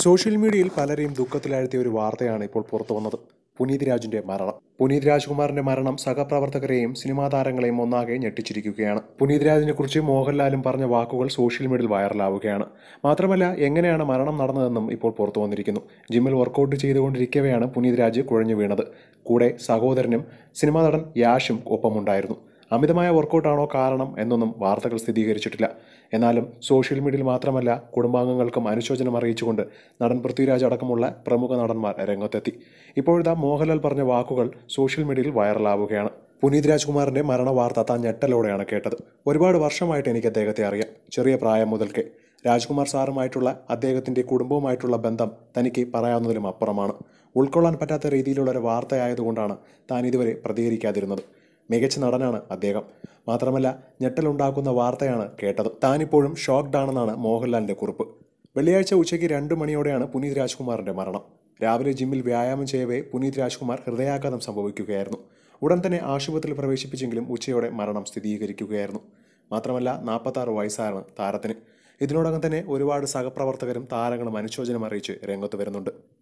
social മീഡിയയിൽ പലരെയും ദുഃഖത്തിലാഴ്ത്തിയ ഒരു വാർത്തയാണ് ഇപ്പോൾ പുറത്തു വന്നത് പുനീത് രാജിന്റെ മരണം പുനീത് രാജ്കുമാറിന്റെ മരണം സഹപ്രവർത്തകരെയും സിനിമാ താരങ്ങളെയും ഒന്നാകെ ഞെട്ടിച്ചിരിക്കുകയാണ് പുനീത് രാജിനെ കുറിച്ച് മോഹൻലാലും പറഞ്ഞ വാക്കുകൾ സോഷ്യൽ മീഡിയയിൽ വൈറലാവുകയാണ് മാത്രമല്ല എങ്ങനെയാണ് മരണം നടന്നതെന്നും ഇപ്പോൾ പുറത്തു വന്നിരിക്കുന്നു ജിമ്മിൽ വർക്കൗട്ട് ചെയ്തുകൊണ്ടിരിക്കവെയാണ് പുനീത് രാജ് കുഴഞ്ഞു വീണത് കൂടെ സഹോദരനും സിനിമാ നടൻ യാഷും ഒപ്പമുണ്ടായിരുന്നു അമിതമായ വർക്കൗട്ടാണോ കാരണം എന്നൊന്നും വാർത്തകൾ സ്ഥിരീകരിച്ചിട്ടില്ല എന്നാലും സോഷ്യൽ മീഡിയയിൽ മാത്രമല്ല കുടുംബാംഗങ്ങൾക്കും അനുശോചനം അറിയിച്ചുകൊണ്ട് നടൻ പൃഥ്വിരാജ് അടക്കമുള്ള പ്രമുഖ നടന്മാർ രംഗത്തെത്തി ഇപ്പോഴത്തെ മോഹൻലാൽ പറഞ്ഞ വാക്കുകൾ സോഷ്യൽ മീഡിയയിൽ വൈറലാവുകയാണ് പുനീത് രാജ്കുമാറിന്റെ മരണ വാർത്ത താൻ ഞെട്ടലോടെയാണ് കേട്ടത് ഒരുപാട് വർഷമായിട്ട് എനിക്ക് അദ്ദേഹത്തെ അറിയാം ചെറിയ പ്രായം മുതൽക്കേ രാജ്കുമാർ സാറുമായിട്ടുള്ള അദ്ദേഹത്തിന്റെ കുടുംബവുമായിട്ടുള്ള ബന്ധം തനിക്ക് പറയാവുന്നതിലും അപ്പുറമാണ് ഉൾക്കൊള്ളാൻ പറ്റാത്ത രീതിയിലുള്ള ഒരു വാർത്തയായതുകൊണ്ടാണ് താൻ ഇതുവരെ പ്രതികരിക്കാതിരുന്നത് മികച്ച നടനാണ് അദ്ദേഹം മാത്രമല്ല ഞെട്ടലുണ്ടാക്കുന്ന വാർത്തയാണ് കേട്ടത് താനിപ്പോഴും ഷോക്ക്ഡ് ആണെന്നാണ് മോഹൻലാലിന്റെ കുറിപ്പ് വെള്ളിയാഴ്ച ഉച്ചയ്ക്ക് രണ്ട് മണിയോടെയാണ് പുനീത് രാജ്കുമാറിന്റെ മരണം രാവിലെ ജിമ്മിൽ വ്യായാമം ചെയ്യവേ പുനീത് രാജ്കുമാർ ഹൃദയാഘാതം സംഭവിക്കുകയായിരുന്നു ഉടൻ തന്നെ ആശുപത്രിയിൽ പ്രവേശിപ്പിച്ചെങ്കിലും ഉച്ചയോടെ മരണം സ്ഥിരീകരിക്കുകയായിരുന്നു മാത്രമല്ല നാൽപ്പത്താറ് വയസ്സാണ് താരത്തിന് ഇതിനോടകം തന്നെ ഒരുപാട് സഹപ്രവർത്തകരും താരങ്ങളും അനുശോചനം അറിയിച്ച് രംഗത്ത് വരുന്നുണ്ട്